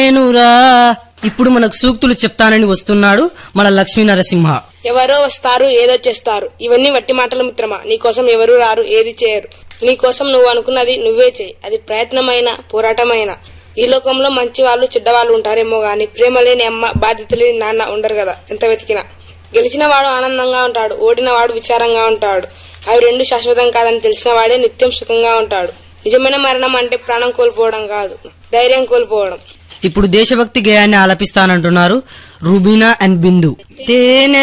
వచ్చేనురా ఇప్పుడు మనకు సూక్తులు చెప్తానని వస్తున్నాడు మన లక్ష్మీ నరసింహ ఎవరో వస్తారు ఏదో చేస్తారు ఇవన్నీ వట్టి మాటలు మిత్రమా నీకోసం ఎవరు రారు ఏది చేయరు నీకోసం నువ్వు అనుకున్నది నువ్వే చేయి అది ప్రయత్నమైన పోరాటమైన ఈ లోకంలో మంచి వాళ్ళు చెడ్డవాళ్ళు ఉంటారేమో గాని ప్రేమ లేని అమ్మ బాధ్యత లేని నాన్న ఉండరు కదా ఎంత వెతికినా గెలిచిన వాడు ఆనందంగా ఉంటాడు ఓడిన వాడు విచారంగా ఉంటాడు అవి రెండు శాశ్వతం కాదని తెలిసిన వాడే నిత్యం సుఖంగా ఉంటాడు నిజమైన మరణం అంటే ప్రాణం కోల్పోవడం కాదు ధైర్యం కోల్పోవడం ఇప్పుడు దేశభక్తి గేయాన్ని ఆలపిస్తానంటున్నారు రూబీనా అండ్ బిందు తేనె